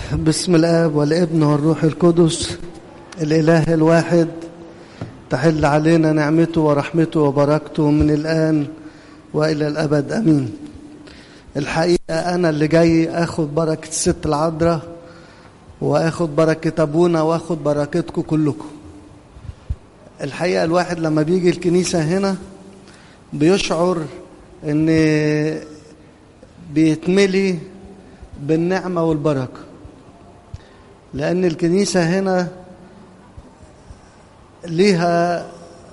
بسم الاب والابن والروح القدس الاله الواحد تحل علينا نعمته ورحمته وبركته من الان والى الابد امين الحقيقه انا اللي جاي اخد بركه الست العذراء واخد بركه ابونا واخد بركتكم كلكم الحقيقه الواحد لما بيجي الكنيسه هنا بيشعر ان بيتملي بالنعمه والبركه لأن الكنيسة هنا ليها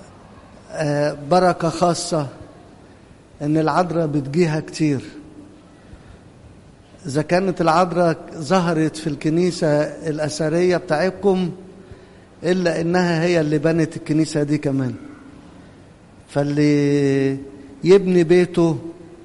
بركة خاصة إن العذراء بتجيها كتير إذا كانت العذراء ظهرت في الكنيسة الأثرية بتاعتكم إلا إنها هي اللي بنت الكنيسة دي كمان فاللي يبني بيته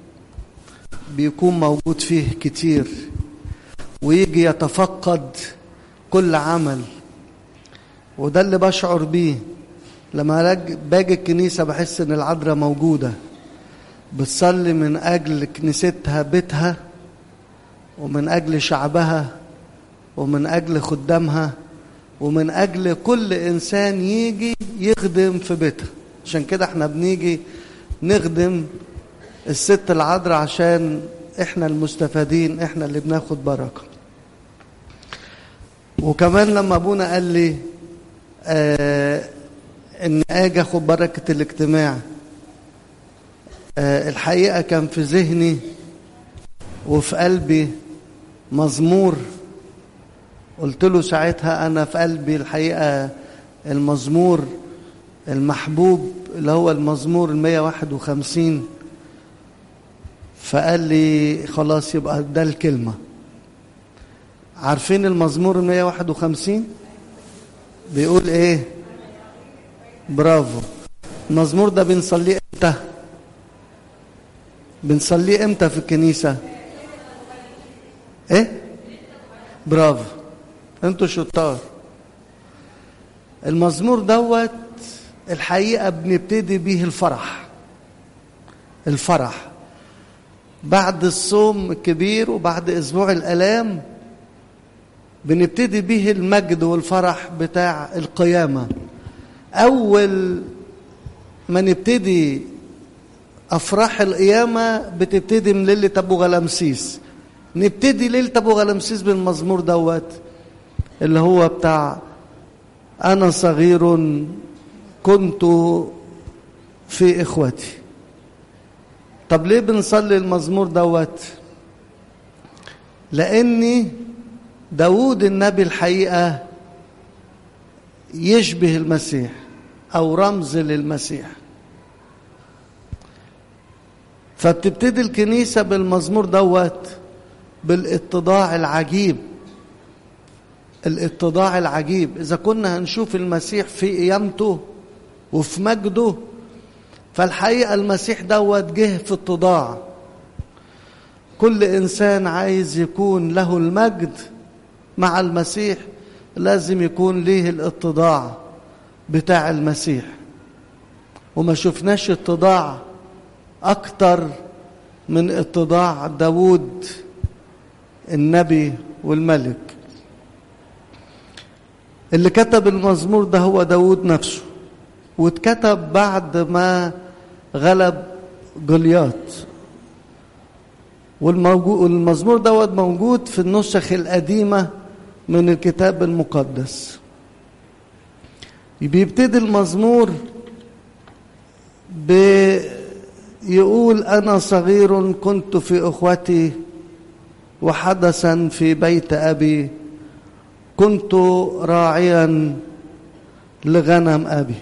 بيكون موجود فيه كتير ويجي يتفقد كل عمل وده اللي بشعر بيه لما باجي الكنيسة بحس إن العذراء موجودة بتصلي من أجل كنيستها بيتها ومن أجل شعبها ومن أجل خدامها ومن أجل كل إنسان يجي يخدم في بيتها عشان كده احنا بنيجي نخدم الست العذراء عشان احنا المستفادين احنا اللي بناخد بركه وكمان لما ابونا قال لي آه ان اجي اخد بركه الاجتماع آه الحقيقه كان في ذهني وفي قلبي مزمور قلت له ساعتها انا في قلبي الحقيقه المزمور المحبوب اللي هو المزمور ال 151 فقال لي خلاص يبقى ده الكلمه عارفين المزمور ال 151 بيقول ايه برافو المزمور ده بنصليه امتى بنصليه امتى في الكنيسة ايه برافو انتوا شطار المزمور دوت الحقيقة بنبتدي بيه الفرح الفرح بعد الصوم الكبير وبعد اسبوع الالام بنبتدي به المجد والفرح بتاع القيامة أول ما نبتدي أفراح القيامة بتبتدي من ليلة أبو غلمسيس نبتدي ليلة أبو غلمسيس بالمزمور دوت اللي هو بتاع أنا صغير كنت في إخوتي طب ليه بنصلي المزمور دوت لأني داود النبي الحقيقة يشبه المسيح أو رمز للمسيح فبتبتدي الكنيسة بالمزمور دوت بالاتضاع العجيب الاتضاع العجيب إذا كنا هنشوف المسيح في قيامته وفي مجده فالحقيقة المسيح دوت جه في اتضاع كل إنسان عايز يكون له المجد مع المسيح لازم يكون ليه الاتضاع بتاع المسيح وما شفناش اتضاع أكتر من اتضاع داود النبي والملك اللي كتب المزمور ده هو داود نفسه واتكتب بعد ما غلب جولياط والمزمور دوت موجود في النسخ القديمه من الكتاب المقدس بيبتدي المزمور بيقول أنا صغير كنت في أخوتي وحدثا في بيت أبي كنت راعيا لغنم أبي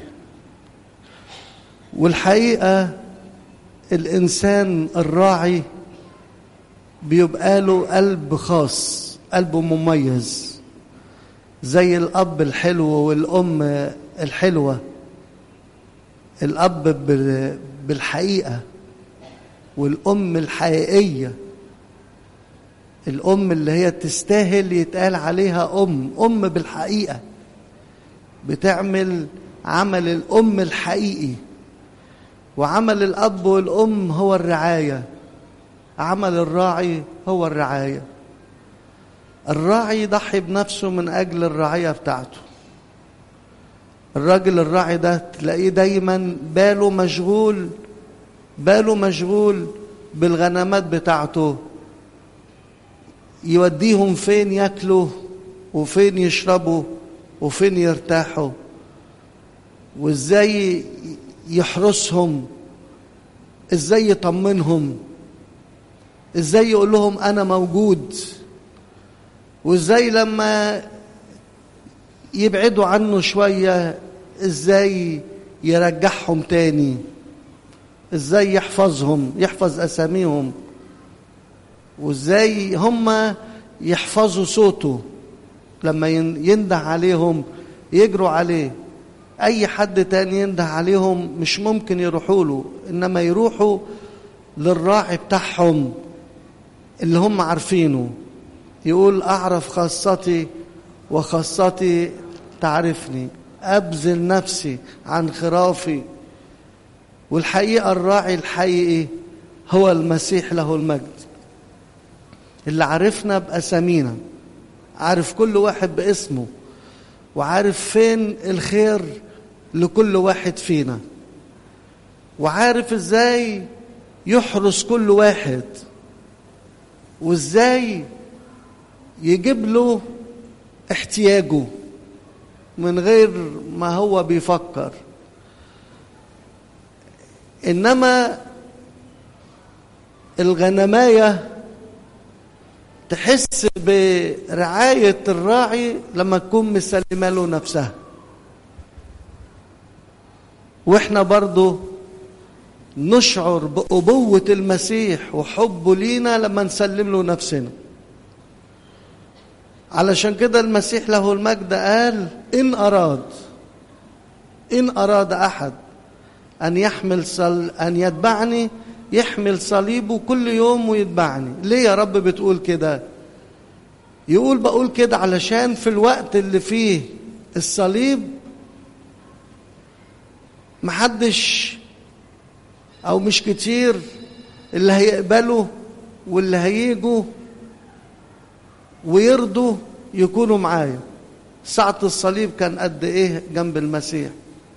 والحقيقة الإنسان الراعي بيبقى له قلب خاص قلبه مميز زي الأب الحلو والأم الحلوة الأب بالحقيقة والأم الحقيقية الأم اللي هي تستاهل يتقال عليها أم أم بالحقيقة بتعمل عمل الأم الحقيقي وعمل الأب والأم هو الرعاية عمل الراعي هو الرعاية الراعي يضحي بنفسه من أجل الرعية بتاعته الراجل الراعي ده تلاقيه دايما باله مشغول باله مشغول بالغنمات بتاعته يوديهم فين ياكلوا وفين يشربوا وفين يرتاحوا وازاي يحرسهم ازاي يطمنهم ازاي يقول لهم انا موجود وازاي لما يبعدوا عنه شويه ازاي يرجعهم تاني ازاي يحفظهم يحفظ اساميهم وازاي هم يحفظوا صوته لما ينده عليهم يجروا عليه اي حد تاني ينده عليهم مش ممكن يروحوا له انما يروحوا للراعي بتاعهم اللي هم عارفينه يقول اعرف خاصتي وخاصتي تعرفني ابذل نفسي عن خرافي والحقيقه الراعي الحقيقي هو المسيح له المجد اللي عرفنا باسامينا عارف كل واحد باسمه وعارف فين الخير لكل واحد فينا وعارف ازاي يحرس كل واحد وازاي يجيب له احتياجه من غير ما هو بيفكر انما الغنمايه تحس برعايه الراعي لما تكون مسلمه له نفسها واحنا برضو نشعر بأبوة المسيح وحبه لينا لما نسلم له نفسنا علشان كده المسيح له المجد قال إن أراد إن أراد أحد أن يحمل صل أن يتبعني يحمل صليبه كل يوم ويتبعني ليه يا رب بتقول كده يقول بقول كده علشان في الوقت اللي فيه الصليب محدش او مش كتير اللي هيقبلوا واللي هيجوا ويرضوا يكونوا معايا ساعة الصليب كان قد ايه جنب المسيح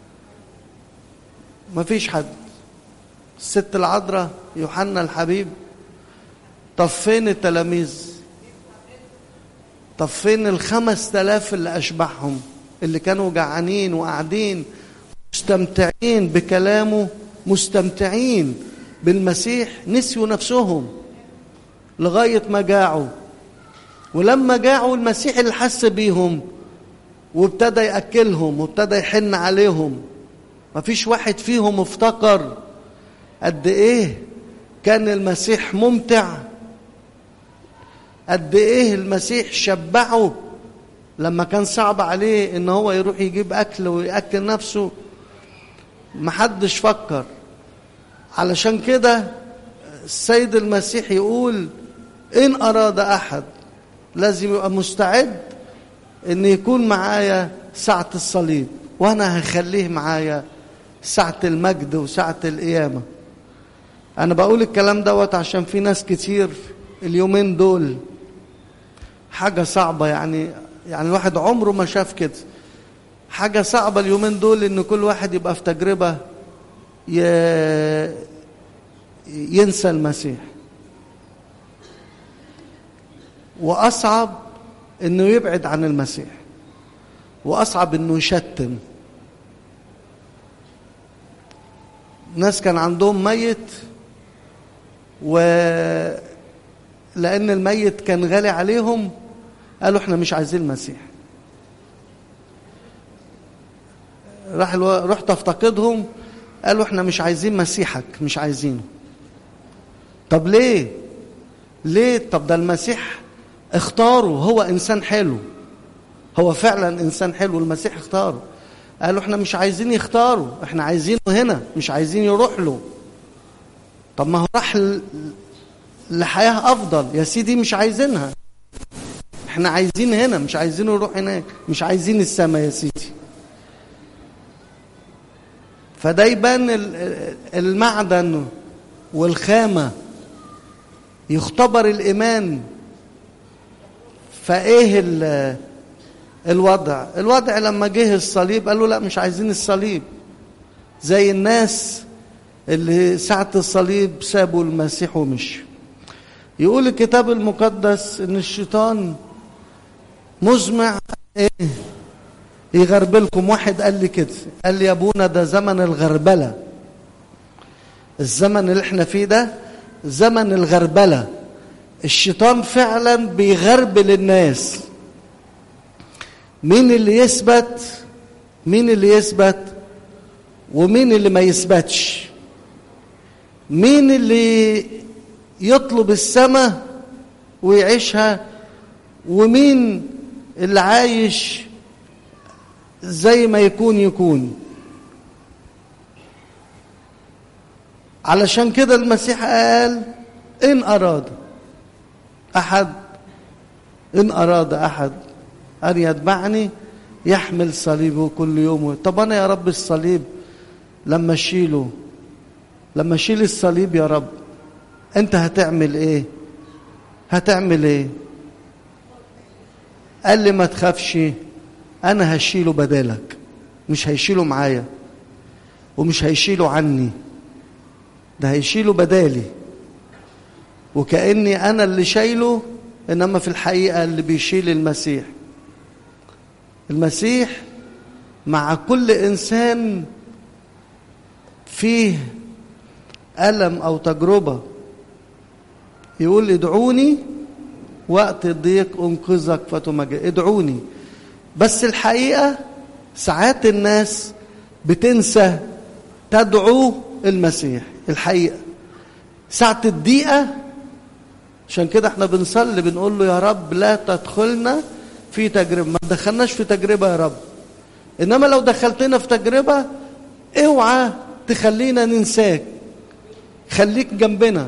مفيش حد الست العذراء يوحنا الحبيب طب فين التلاميذ طب فين الخمس تلاف اللي أشبعهم اللي كانوا جعانين وقاعدين مستمتعين بكلامه مستمتعين بالمسيح نسيوا نفسهم لغاية ما جاعوا ولما جاعوا المسيح اللي حس بيهم وابتدى يأكلهم وابتدى يحن عليهم مفيش واحد فيهم افتكر قد ايه كان المسيح ممتع قد ايه المسيح شبعه لما كان صعب عليه ان هو يروح يجيب اكل وياكل نفسه محدش فكر علشان كده السيد المسيح يقول ان اراد احد لازم يبقى مستعد ان يكون معايا ساعة الصليب وانا هخليه معايا ساعة المجد وساعة القيامة انا بقول الكلام دوت عشان في ناس كتير اليومين دول حاجة صعبة يعني يعني الواحد عمره ما شاف كده حاجة صعبة اليومين دول ان كل واحد يبقى في تجربة ي... ينسى المسيح واصعب انه يبعد عن المسيح واصعب انه يشتم ناس كان عندهم ميت و لان الميت كان غالي عليهم قالوا احنا مش عايزين المسيح راح الو... رحت افتقدهم قالوا احنا مش عايزين مسيحك مش عايزينه طب ليه ليه طب ده المسيح اختاره هو انسان حلو هو فعلا انسان حلو المسيح اختاره قالوا احنا مش عايزين يختاروا احنا عايزينه هنا مش عايزين يروح له طب ما هو راح ل... لحياة افضل يا سيدي مش عايزينها احنا عايزين هنا مش عايزينه يروح هناك مش عايزين السماء يا سيدي فده يبان المعدن والخامة يختبر الإيمان فايه ال- الوضع الوضع لما جه الصليب قالوا لا مش عايزين الصليب زي الناس اللي ساعة الصليب سابوا المسيح ومشوا يقول الكتاب المقدس ان الشيطان مزمع ايه يغربلكم واحد قال لي كده قال لي يا ابونا ده زمن الغربله الزمن اللي احنا فيه ده زمن الغربله الشيطان فعلا بيغربل الناس مين اللي يثبت مين اللي يثبت ومين اللي ما يثبتش مين اللي يطلب السماء ويعيشها ومين اللي عايش زي ما يكون يكون علشان كده المسيح قال إن أراد أحد إن أراد أحد أن يتبعني يحمل صليبه كل يوم طب أنا يا رب الصليب لما أشيله لما أشيل الصليب يا رب أنت هتعمل إيه هتعمل إيه قال لي ما تخافش أنا هشيله بدالك مش هيشيله معايا ومش هيشيله عني ده هيشيله بدالي وكأني أنا اللي شايله إنما في الحقيقة اللي بيشيل المسيح المسيح مع كل إنسان فيه ألم أو تجربة يقول ادعوني وقت الضيق أنقذك فتمجد ادعوني بس الحقيقة ساعات الناس بتنسى تدعو المسيح الحقيقة ساعة الضيقة عشان كده احنا بنصلي بنقول له يا رب لا تدخلنا في تجربة ما تدخلناش في تجربة يا رب إنما لو دخلتنا في تجربة اوعى تخلينا ننساك خليك جنبنا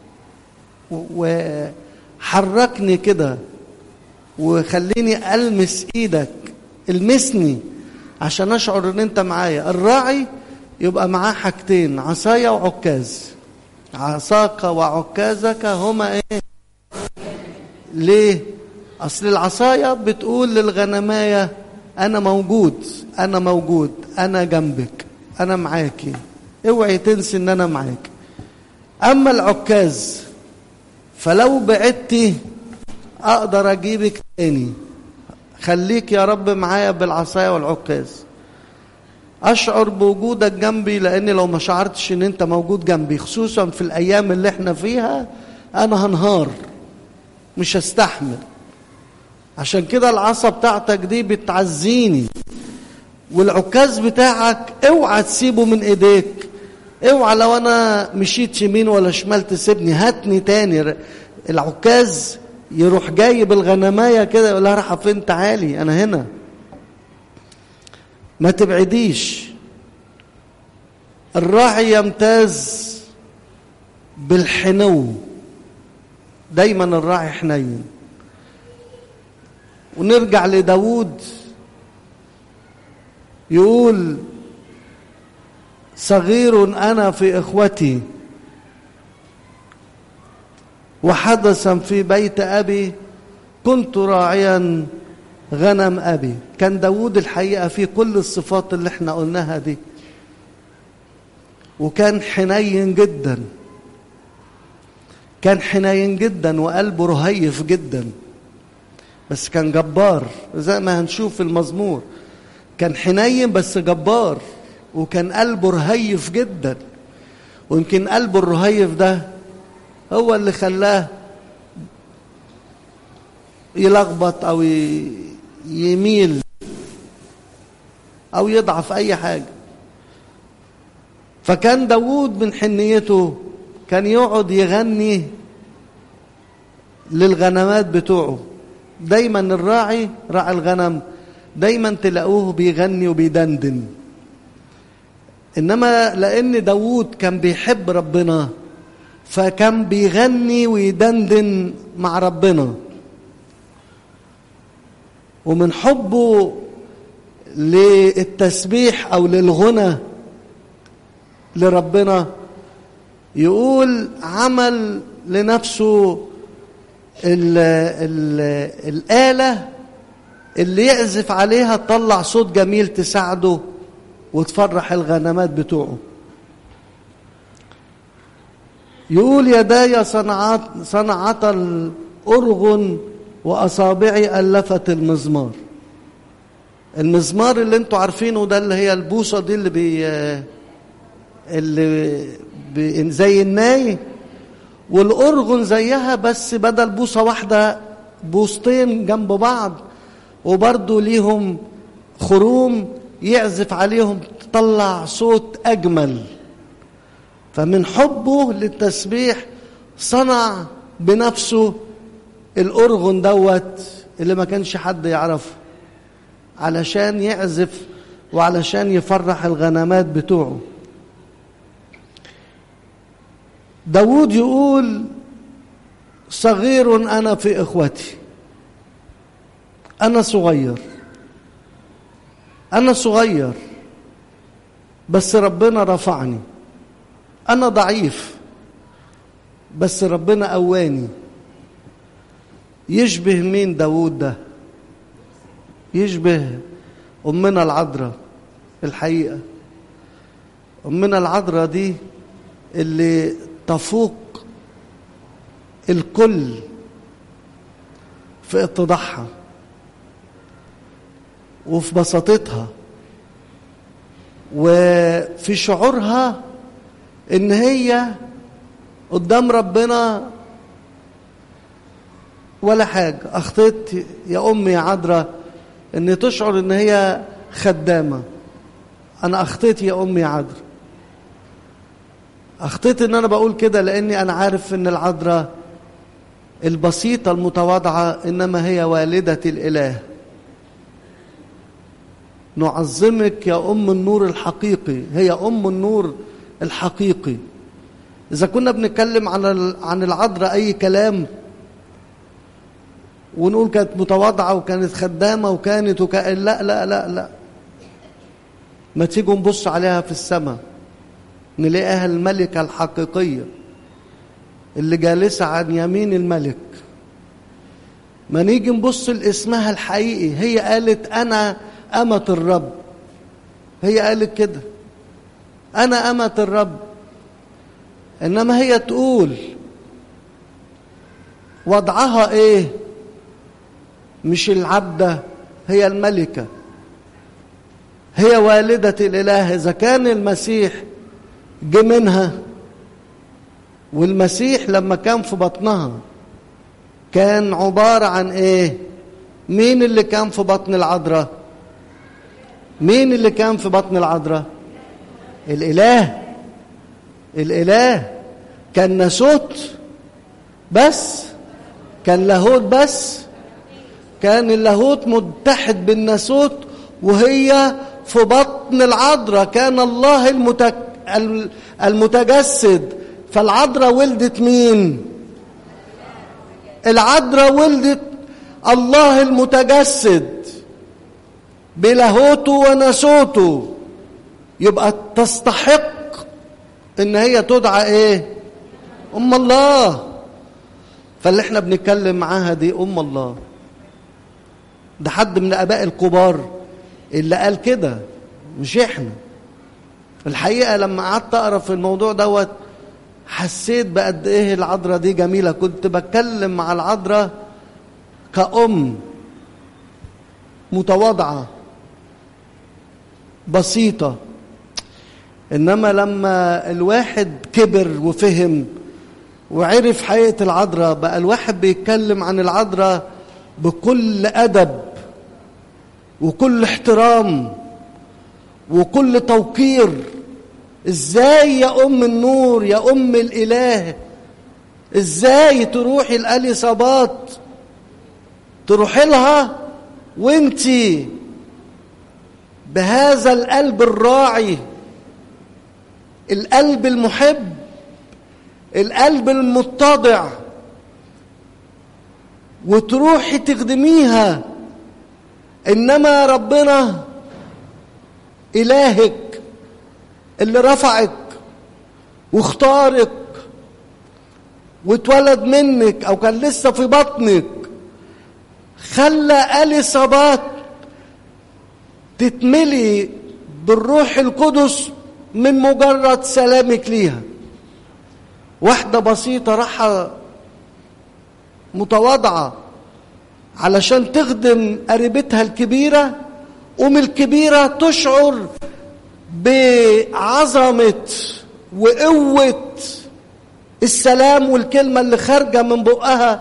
وحركني كده وخليني ألمس إيدك المسني عشان أشعر إن أنت معايا الراعي يبقى معاه حاجتين عصاية وعكاز عصاك وعكازك هما ايه ليه اصل العصاية بتقول للغنماية انا موجود انا موجود انا جنبك انا معاكي اوعي تنسي ان انا معاك اما العكاز فلو بعدتي اقدر اجيبك تاني خليك يا رب معايا بالعصاية والعكاز اشعر بوجودك جنبي لان لو ما شعرتش ان انت موجود جنبي خصوصا في الايام اللي احنا فيها انا هنهار مش هستحمل عشان كده العصا بتاعتك دي بتعزيني والعكاز بتاعك اوعى تسيبه من ايديك اوعى لو انا مشيت يمين ولا شمال تسيبني هاتني تاني العكاز يروح جايب الغنمايه كده يقول لها رايحه فين تعالي انا هنا ما تبعديش الراعي يمتاز بالحنو دايما الراعي حنين ونرجع لداود يقول صغير انا في اخوتي وحدثا في بيت ابي كنت راعيا غنم أبي كان داود الحقيقة فيه كل الصفات اللي احنا قلناها دي وكان حنين جدا كان حنين جدا وقلبه رهيف جدا بس كان جبار زي ما هنشوف في المزمور كان حنين بس جبار وكان قلبه رهيف جدا ويمكن قلبه الرهيف ده هو اللي خلاه يلخبط او يميل او يضعف اي حاجه فكان داوود من حنيته كان يقعد يغني للغنمات بتوعه دايما الراعي راعي الغنم دايما تلاقوه بيغني وبيدندن انما لان داوود كان بيحب ربنا فكان بيغني ويدندن مع ربنا ومن حبه للتسبيح او للغنى لربنا يقول عمل لنفسه ال ال الآلة اللي يعزف عليها تطلع صوت جميل تساعده وتفرح الغنمات بتوعه يقول يداي صنعت صنعت الأرغن وأصابعي ألفت المزمار المزمار اللي انتوا عارفينه ده اللي هي البوصة دي اللي بي اللي بي زي الناي والأرغن زيها بس بدل بوصة واحدة بوصتين جنب بعض وبرضه ليهم خروم يعزف عليهم تطلع صوت أجمل فمن حبه للتسبيح صنع بنفسه الأرغن دوت اللي ما كانش حد يعرفه علشان يعزف وعلشان يفرح الغنمات بتوعه داود يقول صغير أنا في إخوتي أنا صغير أنا صغير بس ربنا رفعني أنا ضعيف بس ربنا قواني يشبه مين داود ده يشبه أمنا العذراء الحقيقة أمنا العذراء دي اللي تفوق الكل في اتضاحها وفي بساطتها وفي شعورها ان هي قدام ربنا ولا حاجة أخطيت يا أمي يا عذراء إن تشعر إن هي خدامة أنا أخطيت يا أمي يا عذراء أخطيت إن أنا بقول كده لأني أنا عارف إن العذراء البسيطة المتواضعة إنما هي والدة الإله نعظمك يا أم النور الحقيقي هي أم النور الحقيقي إذا كنا بنتكلم عن عن العذراء أي كلام ونقول كانت متواضعة وكانت خدامة وكانت وك... لا لا لا لا ما تيجوا نبص عليها في السماء نلاقيها الملكة الحقيقية اللي جالسة عن يمين الملك ما نيجي نبص لاسمها الحقيقي هي قالت أنا أمة الرب هي قالت كده أنا أمة الرب إنما هي تقول وضعها إيه مش العبدة هي الملكة هي والدة الإله إذا كان المسيح جه منها والمسيح لما كان في بطنها كان عبارة عن إيه مين اللي كان في بطن العذراء مين اللي كان في بطن العذراء الإله الإله كان ناسوت بس كان لاهوت بس كان اللاهوت متحد بالناسوت وهي في بطن العذراء كان الله المتك... المتجسد فالعذراء ولدت مين العذراء ولدت الله المتجسد بلاهوته وناسوته يبقى تستحق ان هي تدعى ايه ام الله فاللي احنا بنتكلم معاها دي ام الله ده حد من اباء الكبار اللي قال كده مش احنا الحقيقه لما قعدت اقرا في الموضوع دوت حسيت بقد ايه العذراء دي جميله كنت بتكلم مع العذراء كأم متواضعه بسيطه انما لما الواحد كبر وفهم وعرف حقيقه العذراء بقى الواحد بيتكلم عن العذراء بكل ادب وكل احترام وكل توقير ازاي يا ام النور يا ام الاله ازاي تروحي الاليصابات تروحي لها وانتي بهذا القلب الراعي القلب المحب القلب المتضع وتروحي تخدميها انما ربنا الهك اللي رفعك واختارك واتولد منك او كان لسه في بطنك خلى اليصابات تتملي بالروح القدس من مجرد سلامك ليها واحدة بسيطة راحة متواضعة علشان تخدم قريبتها الكبيرة ومن الكبيرة تشعر بعظمة وقوة السلام والكلمة اللي خارجة من بقها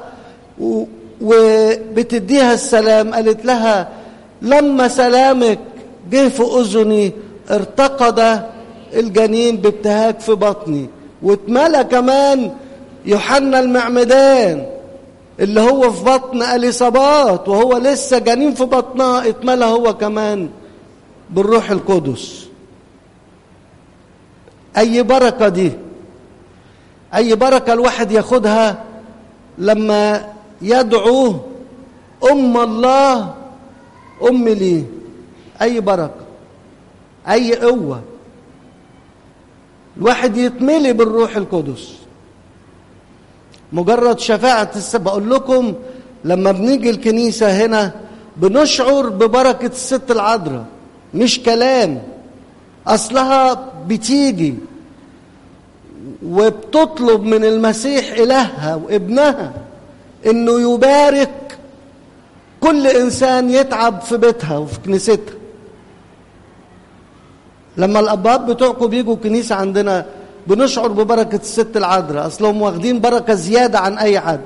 وبتديها السلام قالت لها لما سلامك جه في أذني ارتقد الجنين بابتهاج في بطني واتملى كمان يوحنا المعمدان اللي هو في بطن اليصابات وهو لسه جنين في بطنها اتملى هو كمان بالروح القدس اي بركه دي اي بركه الواحد ياخدها لما يدعو ام الله ام لي اي بركه اي قوه الواحد يتملي بالروح القدس مجرد شفاعة السبب بقول لكم لما بنيجي الكنيسة هنا بنشعر ببركة الست العذراء مش كلام أصلها بتيجي وبتطلب من المسيح إلهها وابنها إنه يبارك كل إنسان يتعب في بيتها وفي كنيستها لما الأبواب بتوعكم بيجوا الكنيسة عندنا بنشعر ببركة الست العذراء أصلهم واخدين بركة زيادة عن أي حد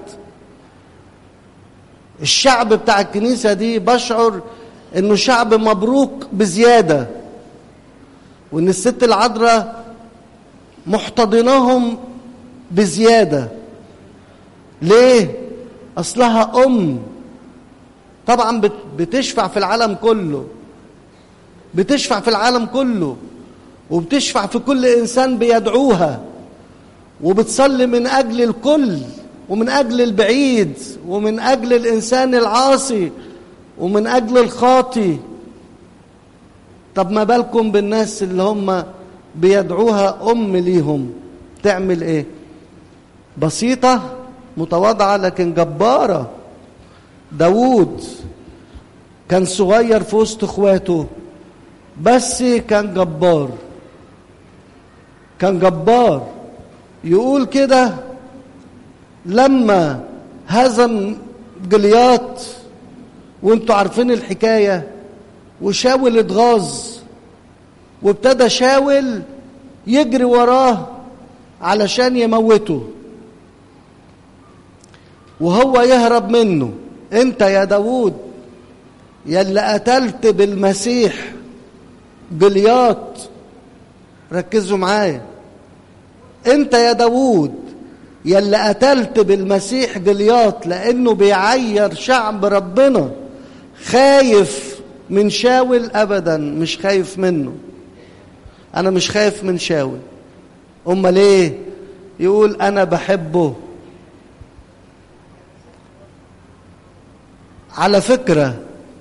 الشعب بتاع الكنيسة دي بشعر إنه شعب مبروك بزيادة وإن الست العذراء محتضناهم بزيادة ليه؟ أصلها أم طبعا بتشفع في العالم كله بتشفع في العالم كله وبتشفع في كل انسان بيدعوها وبتصلي من اجل الكل ومن اجل البعيد ومن اجل الانسان العاصي ومن اجل الخاطي طب ما بالكم بالناس اللي هم بيدعوها ام ليهم تعمل ايه بسيطه متواضعه لكن جباره داوود كان صغير في وسط اخواته بس كان جبار كان جبار يقول كده لما هزم جليات وانتوا عارفين الحكاية وشاول اتغاظ وابتدى شاول يجري وراه علشان يموته وهو يهرب منه انت يا داوود يلي قتلت بالمسيح جليات ركزوا معايا انت يا داوود يلي قتلت بالمسيح جليات لانه بيعير شعب ربنا خايف من شاول ابدا مش خايف منه انا مش خايف من شاول امال ايه يقول انا بحبه على فكره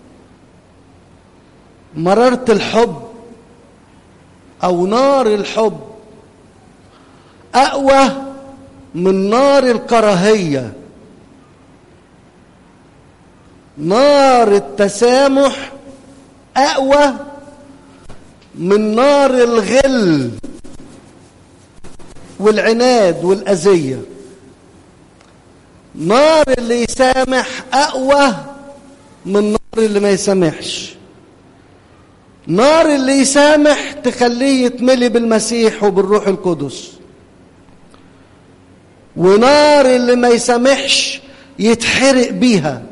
مراره الحب او نار الحب اقوى من نار الكراهيه نار التسامح اقوى من نار الغل والعناد والاذيه نار اللي يسامح اقوى من نار اللي ما يسامحش نار اللي يسامح تخليه يتملي بالمسيح وبالروح القدس ونار اللي ما يسامحش يتحرق بيها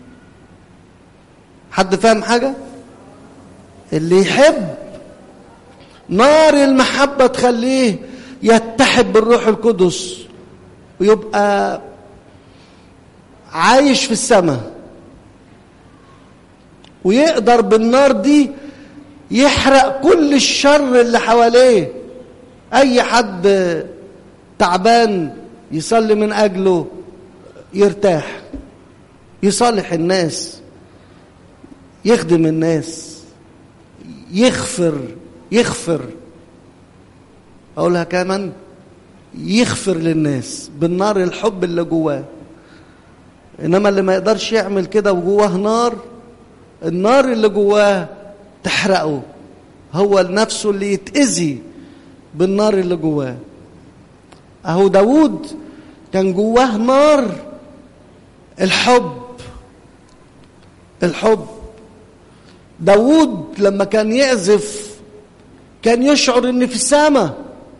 حد فاهم حاجة اللي يحب نار المحبة تخليه يتحد بالروح القدس ويبقى عايش في السماء ويقدر بالنار دي يحرق كل الشر اللي حواليه اي حد تعبان يصلي من اجله يرتاح يصالح الناس يخدم الناس يغفر يغفر اقولها كمان يغفر للناس بالنار الحب اللي جواه انما اللي ما يقدرش يعمل كده وجواه نار النار اللي جواه تحرقه هو نفسه اللي يتأذي بالنار اللي جواه اهو داود كان جواه نار الحب الحب داود لما كان يعزف كان يشعر ان في السماء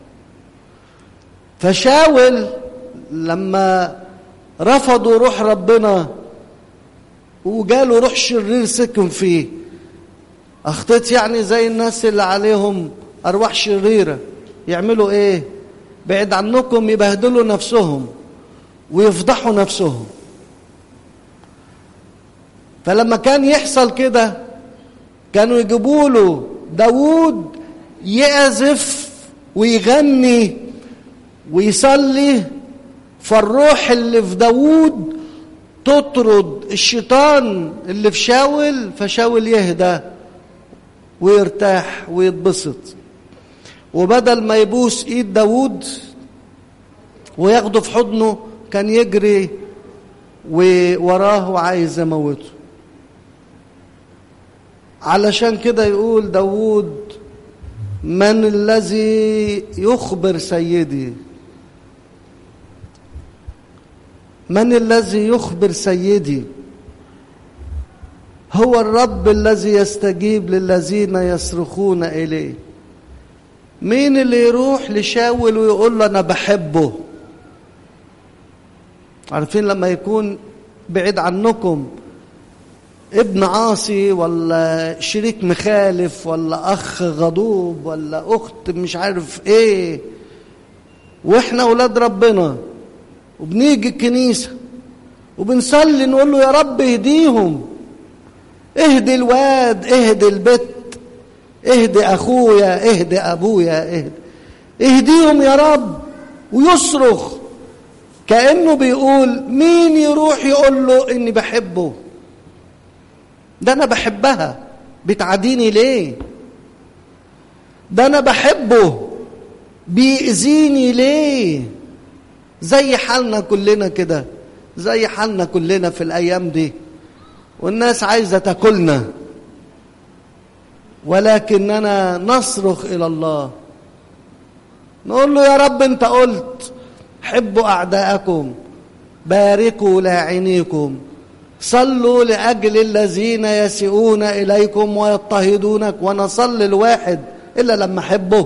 فشاول لما رفضوا روح ربنا وجاله روح شرير سكن فيه اخطيت يعني زي الناس اللي عليهم ارواح شريره يعملوا ايه بعيد عنكم يبهدلوا نفسهم ويفضحوا نفسهم فلما كان يحصل كده كانوا يجيبوا له داوود يعزف ويغني ويصلي فالروح اللي في داوود تطرد الشيطان اللي في شاول فشاول يهدى ويرتاح ويتبسط وبدل ما يبوس ايد داوود وياخده في حضنه كان يجري ووراه وعايز يموته علشان كده يقول داوود من الذي يخبر سيدي من الذي يخبر سيدي هو الرب الذي يستجيب للذين يصرخون اليه مين اللي يروح لشاول ويقول له انا بحبه عارفين لما يكون بعيد عنكم ابن عاصي ولا شريك مخالف ولا اخ غضوب ولا اخت مش عارف ايه واحنا اولاد ربنا وبنيجي الكنيسه وبنصلي نقول له يا رب اهديهم اهدي الواد اهدي البت اهدي اخويا اهدي ابويا اهدي اهديهم يا رب ويصرخ كانه بيقول مين يروح يقول له اني بحبه ده انا بحبها بتعاديني ليه ده انا بحبه بيأذيني ليه زي حالنا كلنا كده زي حالنا كلنا في الايام دي والناس عايزه تاكلنا ولكننا نصرخ الى الله نقول له يا رب انت قلت حبوا اعداءكم باركوا لاعنيكم صلوا لاجل الذين يسيئون اليكم ويضطهدونك ونصلي الواحد الا لما احبه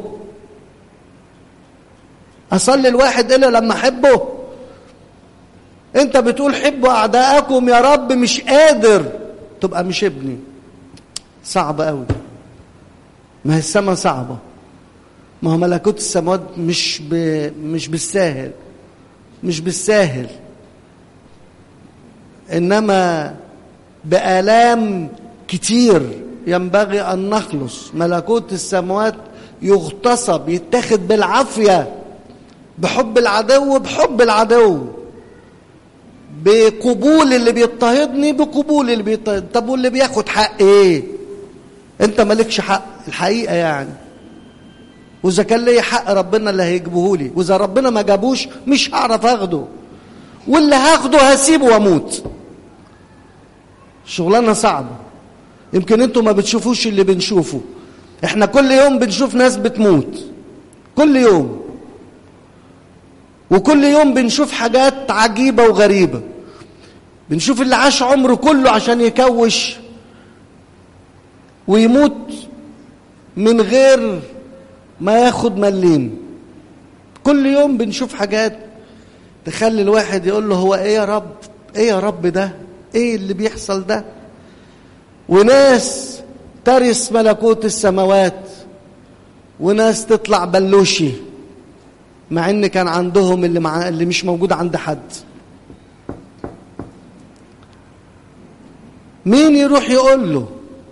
اصلي الواحد الا لما احبه انت بتقول حبوا اعداءكم يا رب مش قادر تبقى مش ابني صعب قوي ما هي السما صعبه ما هو ملكوت السماوات مش ب... مش بالساهل مش بالساهل انما بالام كتير ينبغي ان نخلص ملكوت السماوات يغتصب يتاخد بالعافيه بحب العدو بحب العدو بقبول اللي بيضطهدني بقبول اللي بيضطهد طب واللي بياخد حق ايه انت مالكش حق الحقيقه يعني واذا كان لي حق ربنا اللي هيجيبه لي واذا ربنا ما جابوش مش هعرف اخده واللي هاخده هسيبه واموت شغلانه صعبه يمكن انتوا ما بتشوفوش اللي بنشوفه احنا كل يوم بنشوف ناس بتموت كل يوم وكل يوم بنشوف حاجات عجيبه وغريبه بنشوف اللي عاش عمره كله عشان يكوش ويموت من غير ما ياخد مليم كل يوم بنشوف حاجات تخلي الواحد يقول له هو ايه يا رب ايه يا رب ده ايه اللي بيحصل ده وناس ترث ملكوت السماوات وناس تطلع بلوشي مع ان كان عندهم اللي مع اللي مش موجود عند حد مين يروح يقول له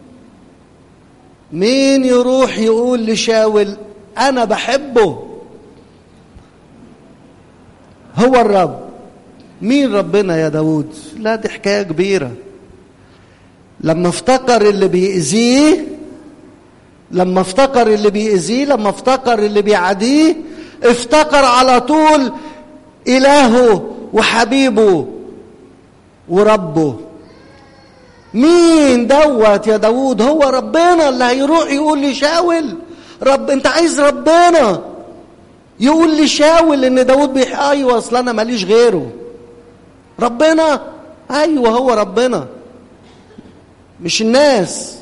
مين يروح يقول لشاول انا بحبه هو الرب مين ربنا يا داود لا دي حكايه كبيره لما افتكر اللي بيأذيه لما افتكر اللي بيأذيه لما افتكر اللي بيعاديه افتكر على طول إلهه وحبيبه وربه مين دوت يا داود هو ربنا اللي هيروح يقول لي شاول رب انت عايز ربنا يقول لي شاول ان داود بيح ايوه اصل انا ماليش غيره ربنا ايوه هو ربنا مش الناس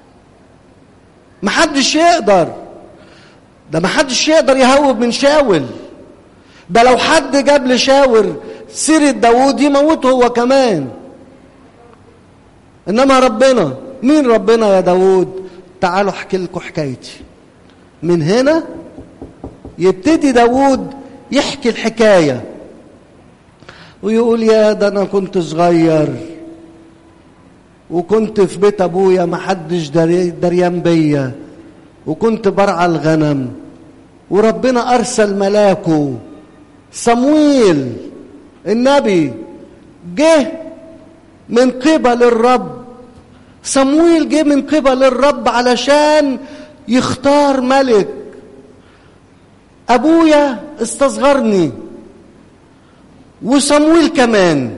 محدش يقدر ده محدش يقدر يهوب من شاول ده لو حد جاب لشاور سيرة داود يموته هو كمان انما ربنا مين ربنا يا داود تعالوا احكي لكم حكايتي من هنا يبتدي داود يحكي الحكاية ويقول يا ده انا كنت صغير وكنت في بيت ابويا محدش دريان بيا وكنت برعى الغنم وربنا ارسل ملاكه صمويل النبي جه من قبل الرب صمويل جه من قبل الرب علشان يختار ملك ابويا استصغرني وصمويل كمان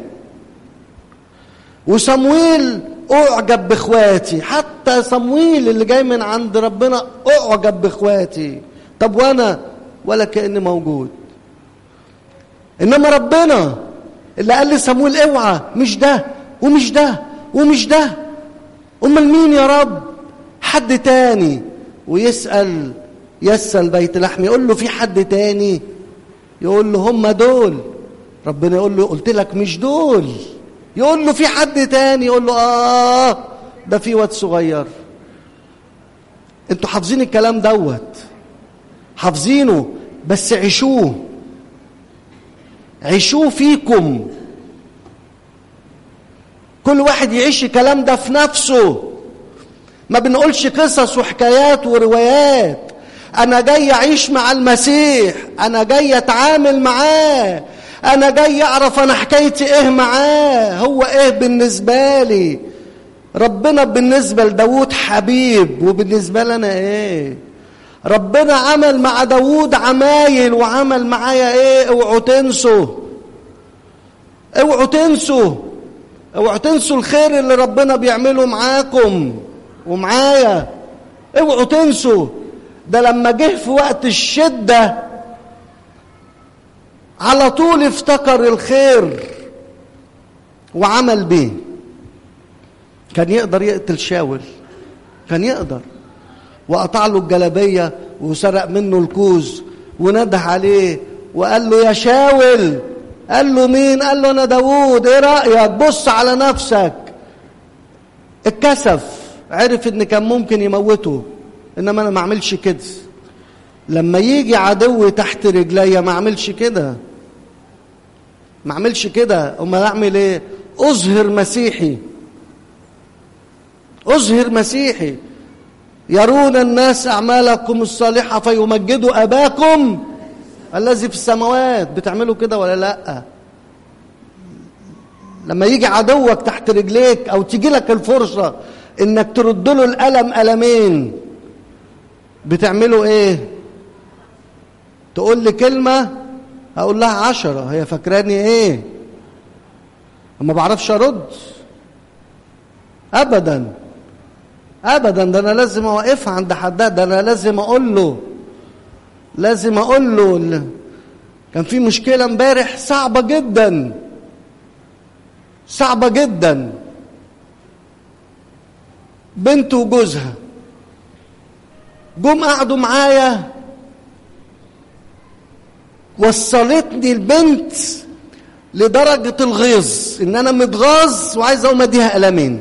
وصمويل اعجب باخواتي حتى صمويل اللي جاي من عند ربنا اعجب باخواتي طب وانا ولا كاني موجود انما ربنا اللي قال لصمويل اوعى مش ده ومش ده ومش ده امال مين يا رب حد تاني ويسال يسال بيت لحم يقول له في حد تاني يقول له هم دول ربنا يقول له قلت لك مش دول يقول له في حد تاني يقول له اه ده في واد صغير انتوا حافظين الكلام دوت حافظينه بس عيشوه عيشوه فيكم كل واحد يعيش الكلام ده في نفسه ما بنقولش قصص وحكايات وروايات انا جاي اعيش مع المسيح انا جاي اتعامل معاه انا جاي اعرف انا حكايتي ايه معاه هو ايه بالنسبه لي ربنا بالنسبه لداود حبيب وبالنسبه لنا ايه ربنا عمل مع داود عمايل وعمل معايا ايه اوعوا تنسوا اوعوا تنسوا اوعوا تنسوا الخير اللي ربنا بيعمله معاكم ومعايا اوعوا تنسوا ده لما جه في وقت الشده على طول افتكر الخير وعمل بيه كان يقدر يقتل شاول كان يقدر وقطع له الجلبيه وسرق منه الكوز ونده عليه وقال له يا شاول قال له مين قال له انا داوود ايه رايك بص على نفسك اتكسف عرف ان كان ممكن يموته انما انا ما اعملش كده لما يجي عدوي تحت رجليا ما اعملش كده ما اعملش كده امال اعمل ايه اظهر مسيحي اظهر مسيحي يرون الناس اعمالكم الصالحه فيمجدوا اباكم الذي في السماوات بتعملوا كده ولا لا لما يجي عدوك تحت رجليك او تيجي لك الفرصه انك ترد له الالم المين بتعملوا ايه تقول لي كلمه هقول لها عشرة هي فاكراني ايه ما بعرفش ارد ابدا ابدا ده انا لازم اوقفها عند حدها ده انا لازم اقول له لازم اقول له كان في مشكله امبارح صعبه جدا صعبه جدا بنت وجوزها جم قعدوا معايا وصلتني البنت لدرجة الغيظ إن أنا متغاظ وعايز أقوم أديها قلمين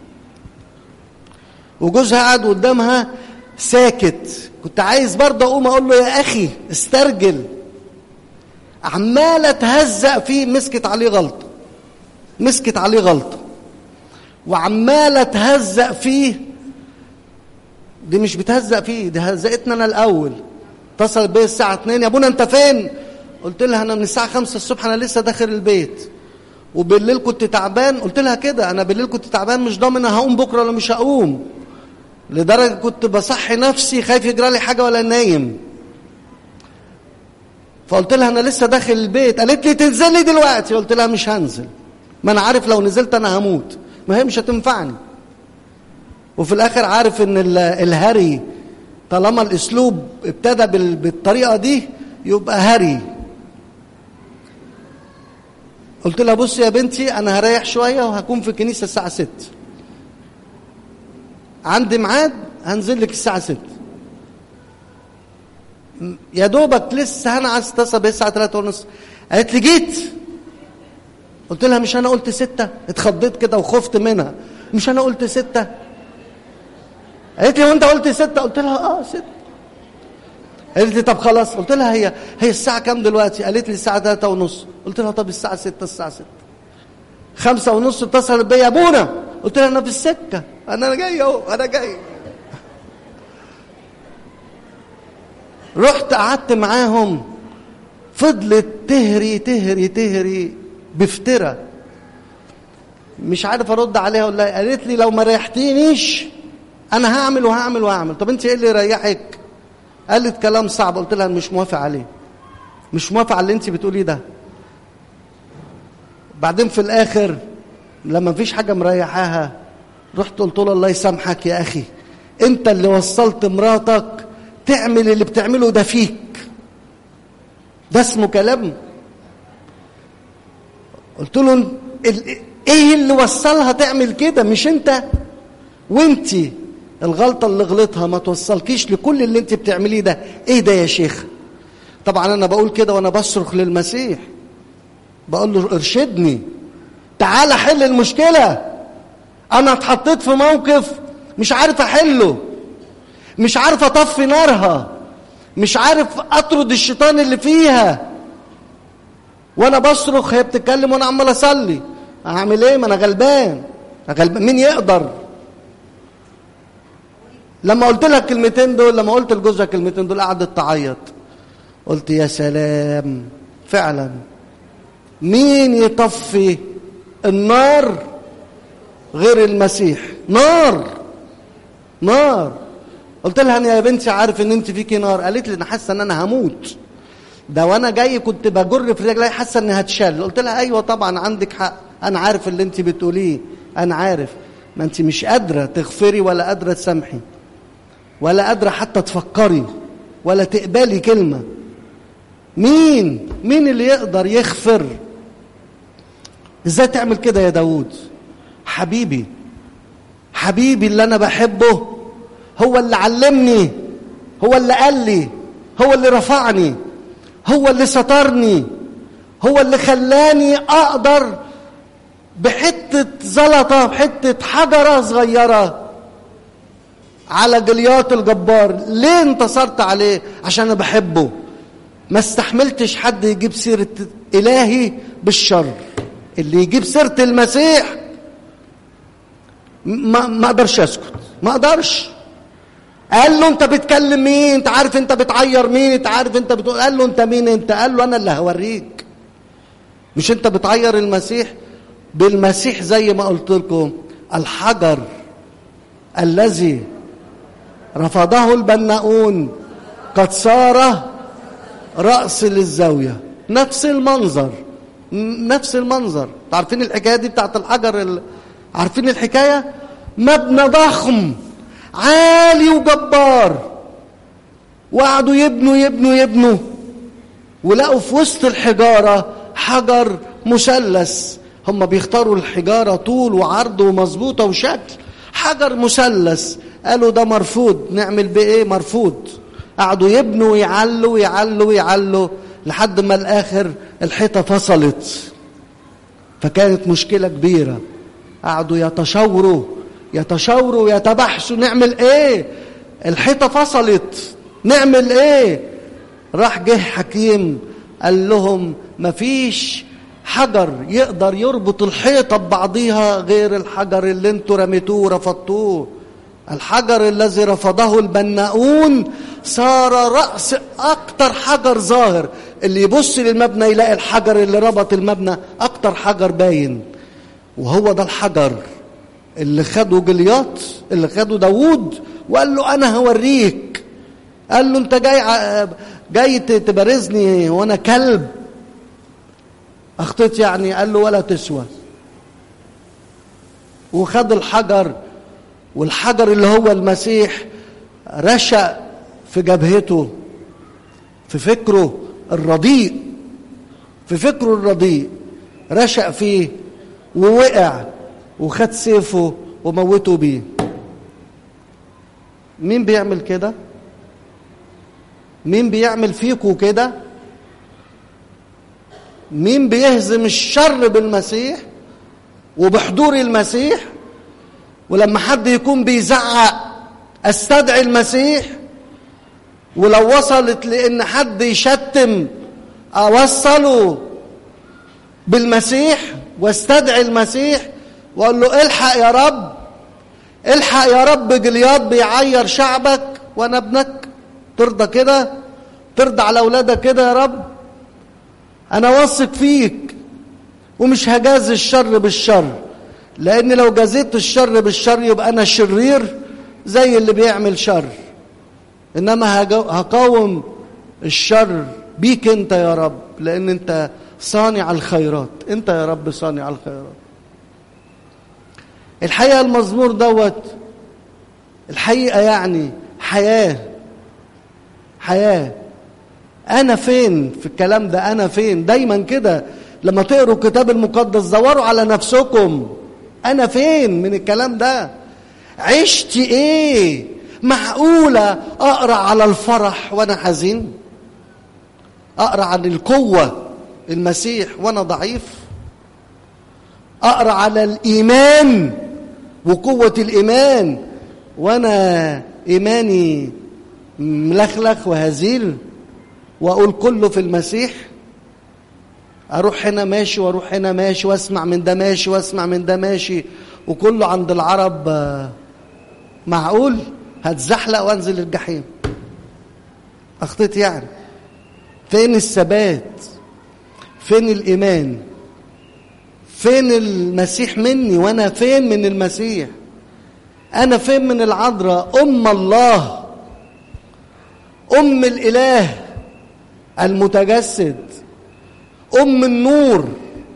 وجوزها قاعد قدامها ساكت كنت عايز برضه أقوم أقول له يا أخي استرجل عمالة تهزق فيه مسكت عليه غلطة مسكت عليه غلطة وعمالة تهزق فيه دي مش بتهزق فيه دي هزقتنا أنا الأول اتصل بيا الساعة 2 يا ابونا أنت فين؟ قلت لها أنا من الساعة 5 الصبح أنا لسه داخل البيت وبالليل كنت تعبان قلت لها كده أنا بالليل كنت تعبان مش ضامن هقوم بكرة ولا مش هقوم لدرجة كنت بصحي نفسي خايف يجرى لي حاجة ولا نايم فقلت لها انا لسه داخل البيت قالت لي تنزلي دلوقتي قلت لها مش هنزل ما انا عارف لو نزلت انا هموت ما هي مش هتنفعني وفي الاخر عارف ان الهري طالما الاسلوب ابتدى بالطريقه دي يبقى هري قلت لها بصي يا بنتي انا هريح شويه وهكون في الكنيسه الساعه 6 عندي ميعاد هنزل لك الساعه 6 يا دوبك لسه انا عايز اتصل الساعه 3 ونص قالت لي جيت قلت لها مش انا قلت ستة اتخضيت كده وخفت منها مش انا قلت ستة قالت لي وانت قلت ستة قلت لها اه ستة قالت لي طب خلاص قلت لها هي هي الساعة كام دلوقتي قالت لي الساعة 3 ونص قلت لها طب الساعة 6 الساعة 6 خمسة ونص اتصلت بيا ابونا قلت لها انا في السكة انا جاي اهو انا جاي رحت قعدت معاهم فضلت تهري تهري تهري بفترة مش عارف ارد عليها ولا قالت لي لو ما ريحتينيش انا هعمل وهعمل وهعمل طب انت ايه اللي يريحك قالت كلام صعب قلت لها مش موافق عليه مش موافق على اللي انت بتقوليه ده بعدين في الاخر لما مفيش حاجه مريحاها رحت قلت له الله يسامحك يا اخي انت اللي وصلت مراتك تعمل اللي بتعمله ده فيك ده اسمه كلام قلت له ايه اللي وصلها تعمل كده مش انت وانت الغلطه اللي غلطها ما توصلكيش لكل اللي انت بتعمليه ده ايه ده يا شيخ طبعا انا بقول كده وانا بصرخ للمسيح بقول له ارشدني تعال حل المشكله انا اتحطيت في موقف مش عارف احله مش عارف اطفي نارها مش عارف اطرد الشيطان اللي فيها وانا بصرخ هي بتتكلم وانا عمال اصلي اعمل ايه ما انا غلبان غلبان مين يقدر لما قلت لها الكلمتين دول لما قلت لجوزها الكلمتين دول قعدت تعيط قلت يا سلام فعلا مين يطفي النار غير المسيح نار نار قلت لها انا يا بنتي عارف ان انت فيكي نار قالت لي انا حاسه ان انا هموت ده وانا جاي كنت بجر في رجلي حاسه اني هتشل قلت لها ايوه طبعا عندك حق انا عارف اللي انت بتقوليه انا عارف ما انت مش قادره تغفري ولا قادره تسامحي ولا قادره حتى تفكري ولا تقبلي كلمه مين مين اللي يقدر يغفر ازاي تعمل كده يا داود حبيبي حبيبي اللي انا بحبه هو اللي علمني هو اللي قال لي هو اللي رفعني هو اللي سترني هو اللي خلاني اقدر بحته زلطه بحته حجره صغيره على جليات الجبار ليه انتصرت عليه عشان انا بحبه ما استحملتش حد يجيب سيره الهي بالشر اللي يجيب سيره المسيح ما ما اقدرش اسكت ما اقدرش قال له انت بتكلم مين انت عارف انت بتعير مين انت عارف انت بتقول قال له انت مين انت قال له انا اللي هوريك مش انت بتعير المسيح بالمسيح زي ما قلت لكم الحجر الذي رفضه البناؤون قد صار رأس للزاوية نفس المنظر نفس المنظر عارفين الحكاية دي بتاعت الحجر ال... عارفين الحكاية مبنى ضخم عالي وجبار وقعدوا يبنوا يبنوا يبنوا ولقوا في وسط الحجارة حجر مثلث هم بيختاروا الحجارة طول وعرض ومظبوطة وشكل حجر مثلث قالوا ده مرفوض نعمل بإيه مرفوض قعدوا يبنوا ويعلوا ويعلوا ويعلوا لحد ما الآخر الحيطة فصلت فكانت مشكلة كبيرة قعدوا يتشاوروا يتشاوروا ويتبحثوا نعمل ايه الحيطة فصلت نعمل ايه راح جه حكيم قال لهم مفيش حجر يقدر يربط الحيطة ببعضيها غير الحجر اللي انتوا رميتوه ورفضتوه الحجر الذي رفضه البناؤون صار رأس أكتر حجر ظاهر اللي يبص للمبنى يلاقي الحجر اللي ربط المبنى أكتر حجر باين وهو ده الحجر اللي خده جلياط اللي خده داوود وقال له انا هوريك قال له انت جاي جاي تبارزني وانا كلب اخطيت يعني قال له ولا تسوى وخد الحجر والحجر اللي هو المسيح رشق في جبهته في فكره الرديء في فكره الرديء رشق فيه ووقع وخد سيفه وموته بيه مين بيعمل كده مين بيعمل فيكو كده مين بيهزم الشر بالمسيح وبحضور المسيح ولما حد يكون بيزعق استدعي المسيح ولو وصلت لان حد يشتم اوصله بالمسيح واستدعي المسيح واقول له الحق يا رب الحق يا رب جلياط بيعير شعبك وانا ابنك ترضى كده ترضى على اولادك كده يا رب انا واثق فيك ومش هجاز الشر بالشر لان لو جازيت الشر بالشر يبقى انا شرير زي اللي بيعمل شر انما هقاوم الشر بيك انت يا رب لان انت صانع الخيرات انت يا رب صانع الخيرات الحقيقه المزمور دوت الحقيقه يعني حياه حياه انا فين في الكلام ده انا فين دايما كده لما تقروا الكتاب المقدس دوروا على نفسكم انا فين من الكلام ده عشت ايه معقوله اقرا على الفرح وانا حزين اقرا عن القوه المسيح وانا ضعيف اقرا على الايمان وقوه الايمان وانا ايماني ملخلخ وهزيل واقول كله في المسيح اروح هنا ماشي واروح هنا ماشي واسمع من ده ماشي واسمع من ده ماشي وكله عند العرب معقول هتزحلق وانزل الجحيم اخطيت يعني فين الثبات فين الايمان فين المسيح مني وانا فين من المسيح انا فين من العذراء ام الله ام الاله المتجسد ام النور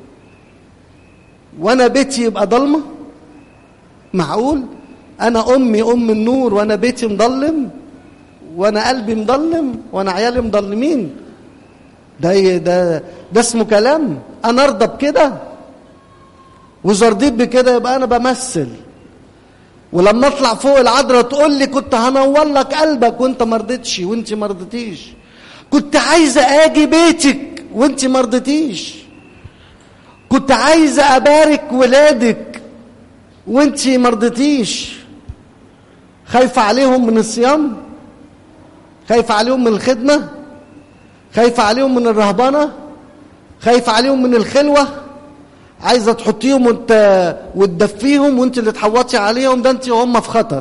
وانا بيتي يبقى ضلمه معقول انا امي ام النور وانا بيتي مضلم وانا قلبي مضلم وانا عيالي مضلمين ده ده ده اسمه كلام انا ارضى بكده واذا رضيت بكده يبقى انا بمثل ولما اطلع فوق العذراء تقول لي كنت هنور لك قلبك وانت ما رضيتش وانت ما رضيتيش كنت عايزه اجي بيتك وانت ما رضيتيش كنت عايزه ابارك ولادك وانت ما رضيتيش خايفه عليهم من الصيام خايفه عليهم من الخدمه خايفه عليهم من الرهبنه خايفه عليهم من الخلوه عايزه تحطيهم وانت وتدفيهم وانت اللي تحوطي عليهم ده انت وهم في خطر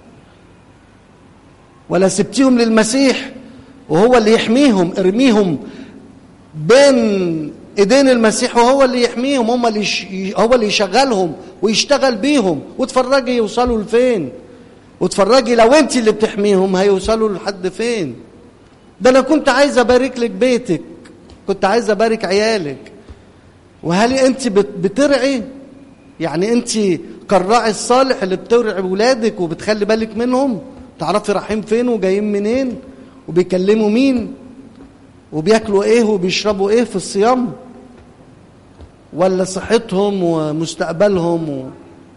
ولا سبتيهم للمسيح وهو اللي يحميهم ارميهم بين ايدين المسيح وهو اللي يحميهم هم اللي يش... هو اللي يشغلهم ويشتغل بيهم وتفرجي يوصلوا لفين وتفرجي لو انت اللي بتحميهم هيوصلوا لحد فين ده انا كنت عايز ابارك لك بيتك كنت عايز ابارك عيالك وهل انت بترعي يعني انت كالراعي الصالح اللي بترعي ولادك وبتخلي بالك منهم تعرفي رايحين فين وجايين منين وبيكلموا مين وبياكلوا ايه وبيشربوا ايه في الصيام ولا صحتهم ومستقبلهم و...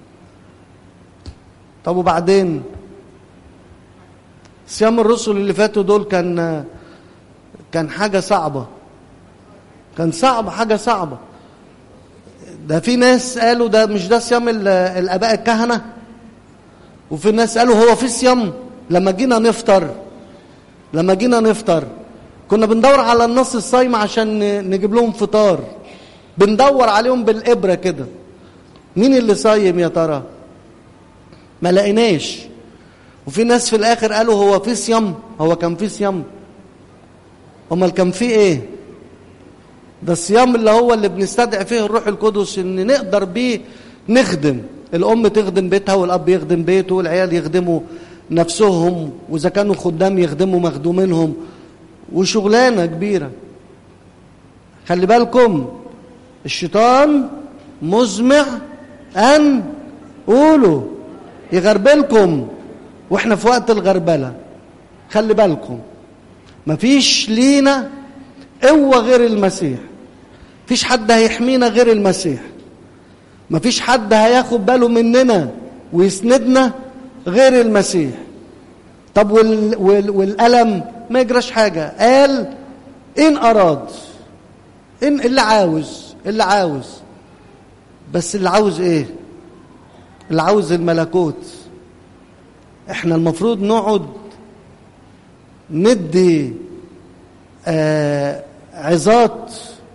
طب وبعدين صيام الرسل اللي فاتوا دول كان كان حاجة صعبة كان صعب حاجة صعبة ده في ناس قالوا ده مش ده صيام الآباء الكهنة وفي ناس قالوا هو في صيام لما جينا نفطر لما جينا نفطر كنا بندور على النص الصايم عشان نجيب لهم فطار بندور عليهم بالإبرة كده مين اللي صايم يا ترى ما لقيناش وفي ناس في الآخر قالوا هو في صيام هو كان في صيام امال كان في ايه ده الصيام اللي هو اللي بنستدعي فيه الروح القدس ان نقدر بيه نخدم الام تخدم بيتها والاب يخدم بيته والعيال يخدموا نفسهم واذا كانوا خدام يخدموا مخدومينهم وشغلانة كبيرة خلي بالكم الشيطان مزمع أن قولوا يغربلكم واحنا في وقت الغربلة خلي بالكم مفيش لينا قوة غير المسيح مفيش حد هيحمينا غير المسيح مفيش حد هياخد باله مننا ويسندنا غير المسيح طب وال وال والألم ما يجراش حاجة قال إن أراد إن اللي عاوز اللي عاوز بس اللي عاوز إيه اللي عاوز الملكوت احنا المفروض نقعد ندي آه عظات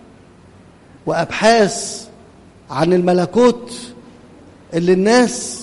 وابحاث عن الملكوت اللي الناس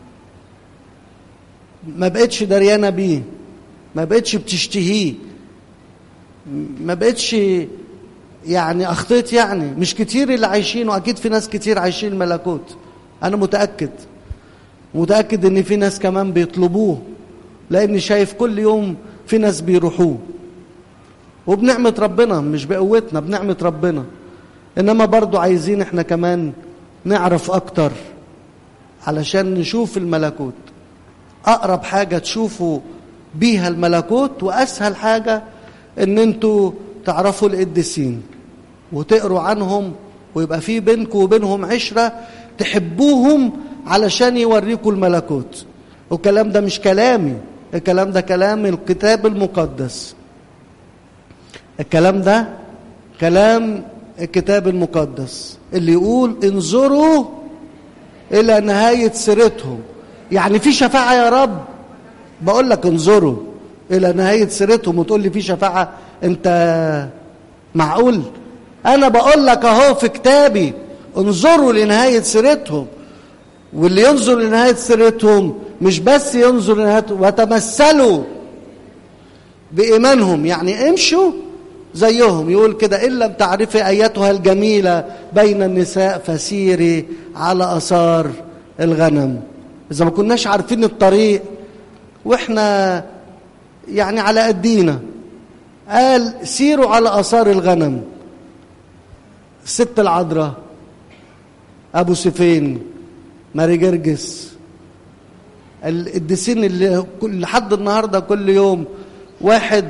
ما بقتش دريانه بيه ما بقتش بتشتهيه ما بقتش يعني اخطيت يعني مش كتير اللي عايشين واكيد في ناس كتير عايشين الملكوت انا متاكد متاكد ان في ناس كمان بيطلبوه لاني شايف كل يوم في ناس بيروحوه وبنعمه ربنا مش بقوتنا بنعمه ربنا انما برضو عايزين احنا كمان نعرف اكتر علشان نشوف الملكوت اقرب حاجه تشوفوا بيها الملكوت واسهل حاجه ان انتوا تعرفوا القديسين وتقروا عنهم ويبقى في بينكم وبينهم عشره تحبوهم علشان يوريكوا الملكوت والكلام ده مش كلامي الكلام ده كلام الكتاب المقدس الكلام ده كلام الكتاب المقدس اللي يقول انظروا الى نهايه سيرتهم يعني في شفاعه يا رب بقول لك انظروا الى نهايه سيرتهم وتقول لي في شفاعه انت معقول انا بقول لك اهو في كتابي انظروا لنهايه سيرتهم واللي ينظر لنهايه سيرتهم مش بس ينظر لنهايتهم وتمثلوا بايمانهم يعني امشوا زيهم يقول كده ان لم تعرفي ايتها الجميله بين النساء فسيري على اثار الغنم اذا ما كناش عارفين الطريق واحنا يعني على قدينا قال سيروا على اثار الغنم الست العذراء ابو سفين ماري جرجس القديسين اللي لحد النهارده كل يوم واحد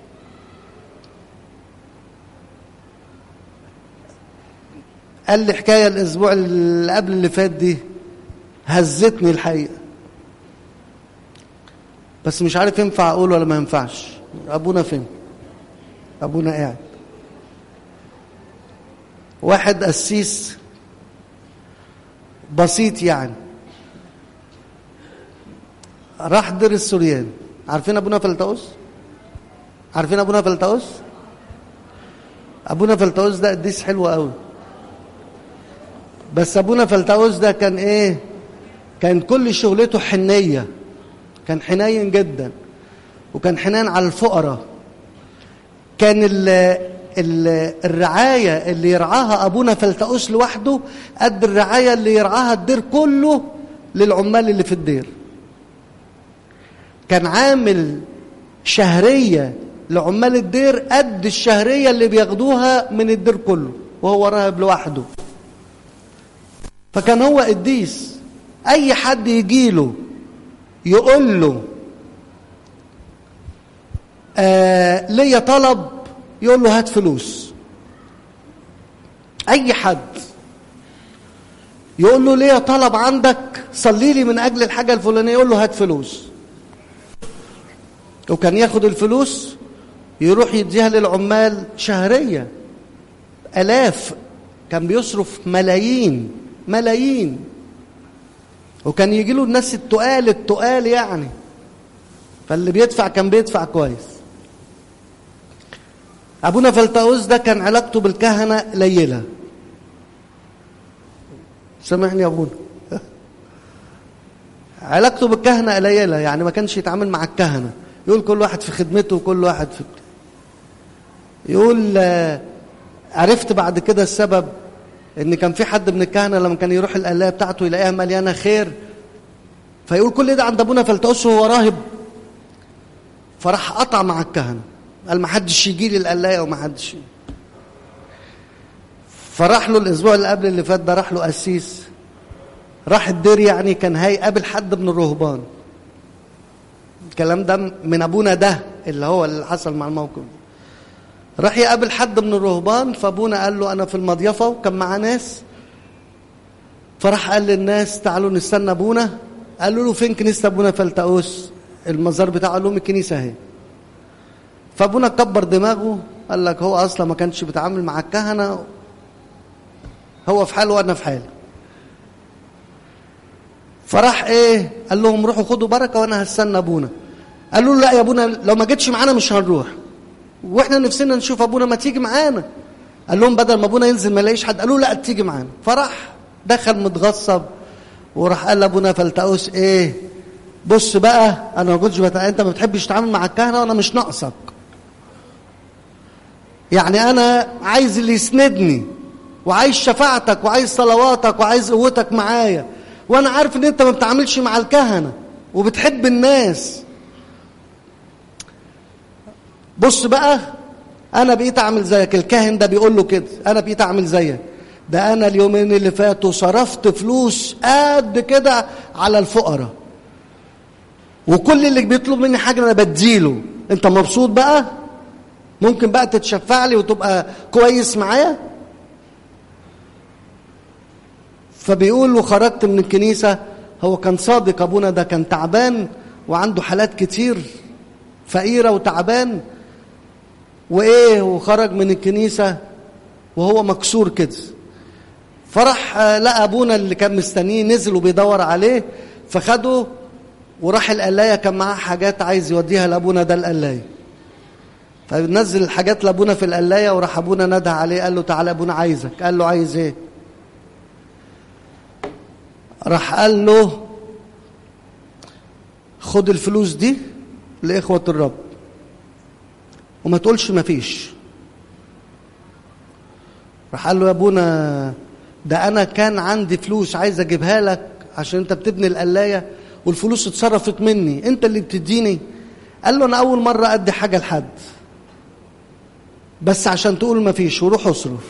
قال لي حكايه الاسبوع اللي قبل اللي فات دي هزتني الحقيقه بس مش عارف ينفع اقول ولا ما ينفعش ابونا فين ابونا قاعد واحد قسيس بسيط يعني راح دير السوريان عارفين ابونا فلتاوس عارفين ابونا فلتاوس ابونا فلتاوس ده قديس حلو قوي بس ابونا فلتاوس ده كان ايه كان كل شغلته حنيه كان حنين جدا وكان حنان على الفقراء كان ال ال الرعاية اللي يرعاها أبونا فلتأوس لوحده قد الرعاية اللي يرعاها الدير كله للعمال اللي في الدير كان عامل شهرية لعمال الدير قد الشهرية اللي بياخدوها من الدير كله وهو راهب لوحده فكان هو قديس أي حد يجيله يقول له آه ليا طلب يقول له هات فلوس اي حد يقول له ليا طلب عندك صلي لي من اجل الحاجه الفلانيه يقول له هات فلوس وكان ياخد الفلوس يروح يديها للعمال شهريه الاف كان بيصرف ملايين ملايين وكان يجي له الناس التقال التقال يعني فاللي بيدفع كان بيدفع كويس ابونا فلتاوس ده كان علاقته بالكهنه قليله سامحني يا ابونا علاقته بالكهنه قليله يعني ما كانش يتعامل مع الكهنه يقول كل واحد في خدمته وكل واحد في يقول عرفت بعد كده السبب ان كان في حد من الكهنه لما كان يروح القلايه بتاعته يلاقيها مليانه خير فيقول كل ده عند ابونا فلتقص وهو راهب فراح قطع مع الكهنه قال ما حدش يجي لي القلايه وما حدش فراح له الاسبوع اللي قبل اللي فات ده راح له قسيس راح الدير يعني كان هيقابل حد من الرهبان الكلام ده من ابونا ده اللي هو اللي حصل مع الموقف راح يقابل حد من الرهبان فابونا قال له انا في المضيفه وكان معاه ناس فراح قال للناس تعالوا نستنى ابونا قالوا له فين كنيسه ابونا فلتقوس المزار بتاعه قال لهم الكنيسه اهي فابونا كبر دماغه قال لك هو اصلا ما كانش بيتعامل مع الكهنه هو في حاله وانا في حالي فراح ايه قال لهم روحوا خدوا بركه وانا هستنى ابونا قالوا له لا يا ابونا لو ما جيتش معانا مش هنروح واحنا نفسنا نشوف ابونا ما تيجي معانا قال لهم بدل ما ابونا ينزل ما يلاقيش حد قالوا لا تيجي معانا فراح دخل متغصب وراح قال لابونا فلتقوس ايه بص بقى انا ما كنتش بتع... انت ما بتحبش تتعامل مع الكهنه وانا مش ناقصك يعني انا عايز اللي يسندني وعايز شفاعتك وعايز صلواتك وعايز قوتك معايا وانا عارف ان انت ما بتعاملش مع الكهنه وبتحب الناس بص بقى انا بقيت اعمل زيك الكاهن ده بيقول له كده انا بقيت اعمل زيك ده انا اليومين اللي فاتوا صرفت فلوس قد كده على الفقراء وكل اللي بيطلب مني حاجه انا بديله انت مبسوط بقى ممكن بقى تتشفع لي وتبقى كويس معايا فبيقول له خرجت من الكنيسه هو كان صادق ابونا ده كان تعبان وعنده حالات كتير فقيره وتعبان وايه وخرج من الكنيسه وهو مكسور كده فراح لقى ابونا اللي كان مستنيه نزل وبيدور عليه فخده وراح القلايه كان معاه حاجات عايز يوديها لابونا ده القلايه فنزل الحاجات لابونا في القلايه وراح ابونا نده عليه قال له تعالى ابونا عايزك قال له عايز ايه راح قال له خد الفلوس دي لاخوه الرب وما تقولش ما فيش راح قال له يا ابونا ده انا كان عندي فلوس عايز اجيبها لك عشان انت بتبني القلايه والفلوس اتصرفت مني انت اللي بتديني قال له انا اول مره ادي حاجه لحد بس عشان تقول ما فيش وروح اصرف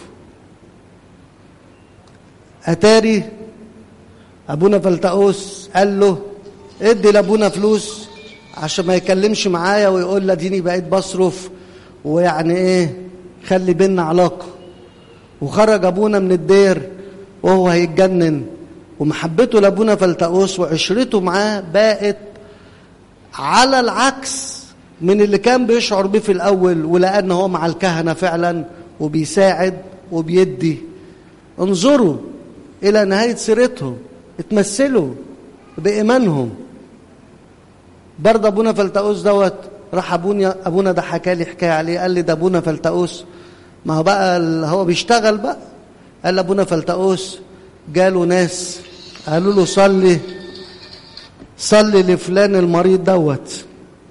اتاري ابونا فلتقوس قال له ادي لابونا فلوس عشان ما يكلمش معايا ويقول لا ديني بقيت بصرف ويعني ايه خلي بينا علاقه وخرج ابونا من الدير وهو هيتجنن ومحبته لابونا فلتقوس وعشرته معاه بقت على العكس من اللي كان بيشعر بيه في الاول ولقى ان هو مع الكهنه فعلا وبيساعد وبيدي انظروا الى نهايه سيرتهم اتمثلوا بايمانهم برضه ابونا فلتقوس دوت راح ابونا ابونا ده حكى لي حكايه عليه قال لي ده ابونا فلتقوس ما هو بقى هو بيشتغل بقى قال ابونا فلتقوس جاله ناس قالوا له صلي صلي لفلان المريض دوت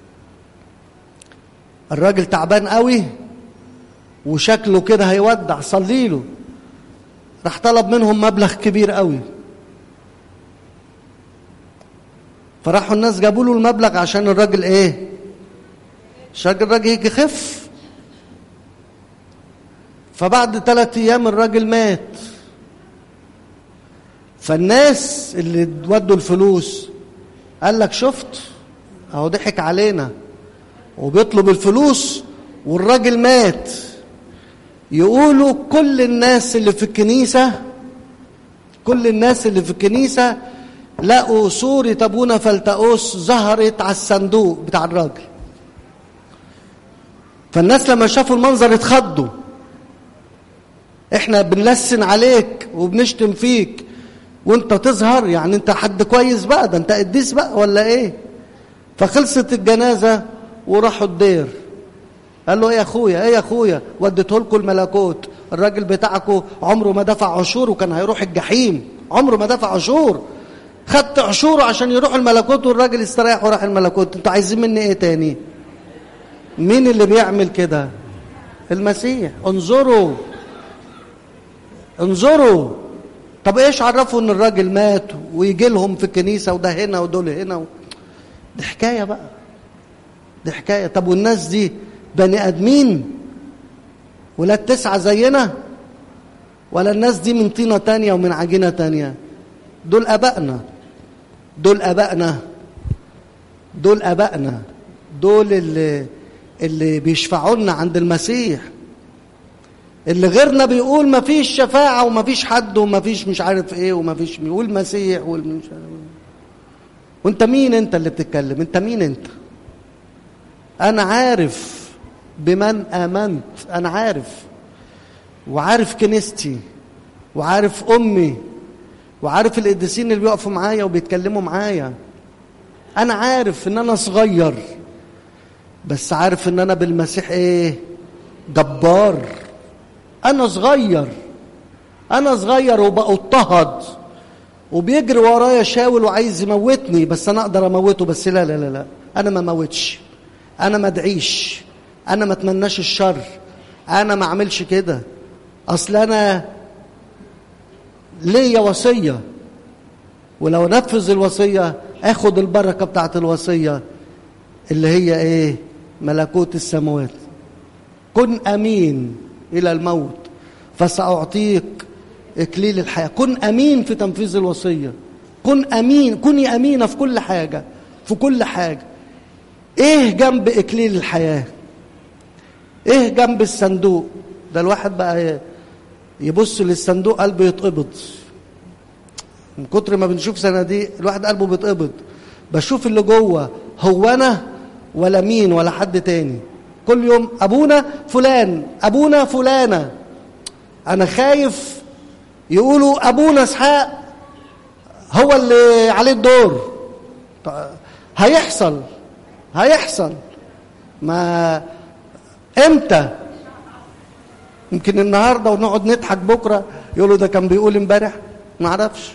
الراجل تعبان قوي وشكله كده هيودع صلي له راح طلب منهم مبلغ كبير قوي فراحوا الناس جابوا له المبلغ عشان الراجل ايه عشان الراجل يجي يخف فبعد ثلاثة ايام الراجل مات فالناس اللي ودوا الفلوس قال لك شفت اهو ضحك علينا وبيطلب الفلوس والراجل مات يقولوا كل الناس اللي في الكنيسة كل الناس اللي في الكنيسة لقوا صورة أبونا فلتقوس ظهرت على الصندوق بتاع الراجل فالناس لما شافوا المنظر اتخضوا احنا بنلسن عليك وبنشتم فيك وانت تظهر يعني انت حد كويس بقى ده انت قديس بقى ولا ايه فخلصت الجنازة وراحوا الدير قال له ايه يا اخويا ايه يا اخويا وديته لكم الملكوت الراجل بتاعكم عمره ما دفع عشور وكان هيروح الجحيم عمره ما دفع عشور خدت عشوره عشان يروح الملكوت والراجل استريح وراح الملكوت انتوا عايزين مني ايه تاني مين اللي بيعمل كده المسيح انظروا انظروا طب ايش عرفوا ان الراجل مات ويجي لهم في الكنيسه وده هنا ودول هنا و... دي حكايه بقى دي حكايه طب والناس دي بني ادمين ولاد تسعة زينا ولا الناس دي من طينة تانية ومن عجينة تانية دول ابائنا دول ابائنا دول ابائنا دول اللي اللي بيشفعوا لنا عند المسيح اللي غيرنا بيقول ما فيش شفاعة وما فيش حد وما فيش مش عارف ايه وما فيش والمسيح والمش عارف وانت مين انت اللي بتتكلم انت مين انت انا عارف بمن امنت انا عارف وعارف كنيستي وعارف امي وعارف القديسين اللي بيقفوا معايا وبيتكلموا معايا انا عارف ان انا صغير بس عارف ان انا بالمسيح ايه جبار انا صغير انا صغير وبأضطهد وبيجري ورايا شاول وعايز يموتني بس انا اقدر اموته بس لا لا لا لا انا ما موتش انا ما ادعيش انا ما اتمناش الشر انا ما اعملش كده اصل انا ليا وصيه ولو نفذ الوصيه اخد البركه بتاعت الوصيه اللي هي ايه ملكوت السماوات كن امين الى الموت فساعطيك اكليل الحياه كن امين في تنفيذ الوصيه كن امين كوني امينه في كل حاجه في كل حاجه ايه جنب اكليل الحياه ايه جنب الصندوق ده الواحد بقى يبص للصندوق قلبه يتقبض من كتر ما بنشوف صناديق الواحد قلبه بيتقبض بشوف اللي جوه هو انا ولا مين ولا حد تاني كل يوم ابونا فلان ابونا فلانه انا خايف يقولوا ابونا اسحاق هو اللي عليه الدور هيحصل هيحصل ما امتى يمكن النهارده ونقعد نضحك بكره يقولوا ده كان بيقول امبارح ما اعرفش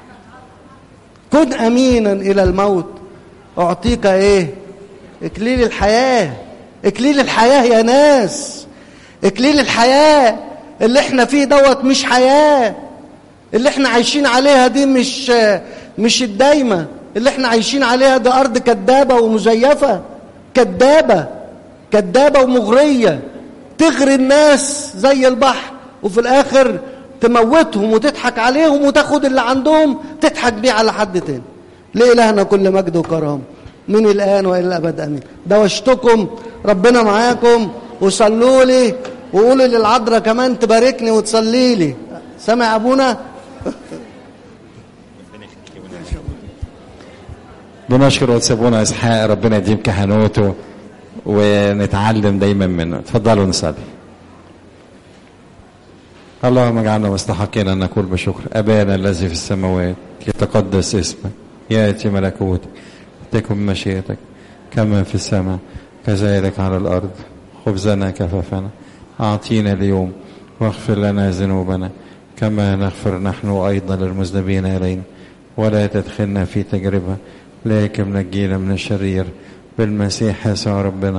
كن امينا الى الموت اعطيك ايه اكليل الحياه اكليل الحياه يا ناس اكليل الحياه اللي احنا فيه دوت مش حياه اللي احنا عايشين عليها دي مش مش الدايمه اللي احنا عايشين عليها دي ارض كدابه ومزيفه كدابه كدابه ومغريه تغري الناس زي البحر وفي الاخر تموتهم وتضحك عليهم وتاخد اللي عندهم تضحك بيه على حد تاني لإلهنا كل مجد وكرم من الآن وإلى الأبد أمين دوشتكم ربنا معاكم وصلوا لي وقولوا للعذراء كمان تباركني وتصلي لي سامع أبونا بنشكر وتسابونا اسحاق ربنا يديم كهنوته ونتعلم دايما منه اتفضلوا نصلي اللهم اجعلنا مستحقين ان نقول بشكر ابانا الذي في السماوات يتقدس اسمك ياتي ملكوتك تكن مشيئتك كما في السماء كذلك على الارض خبزنا كفافنا اعطينا اليوم واغفر لنا ذنوبنا كما نغفر نحن ايضا للمذنبين الينا ولا تدخلنا في تجربه لكن نجينا من الشرير بالمسيح يسوع ربنا